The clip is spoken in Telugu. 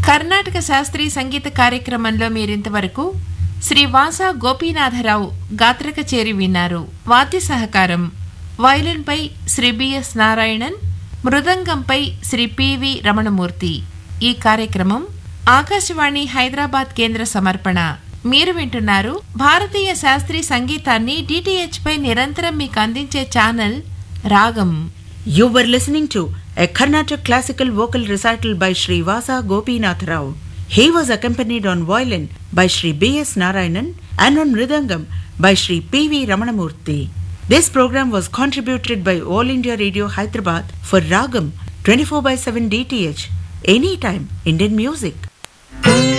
కర్ణాటక శాస్త్రీయ సంగీత కార్యక్రమంలో మీరింతవరకు శ్రీ వాసా గోపీనాథరావు గాత్రక చేరి విన్నారు వాద్య సహకారం వయలిన్పై శ్రీ బిఎస్ నారాయణన్ మృదంగంపై శ్రీ పివి రమణమూర్తి ఈ కార్యక్రమం ఆకాశవాణి హైదరాబాద్ కేంద్ర సమర్పణ మీరు వింటున్నారు భారతీయ శాస్త్రీయ సంగీతాన్ని డిటిహెచ్ పై నిరంతరం మీకు అందించే ఛానల్ రాగం You were listening to a Carnatic classical vocal recital by Sri Vasa Gopinath Rao. He was accompanied on violin by Sri B.S. Narayanan and on mridangam by Sri P.V. Ramanamurthy. This program was contributed by All India Radio Hyderabad for Ragam 24 by 7 DTH. Anytime Indian music.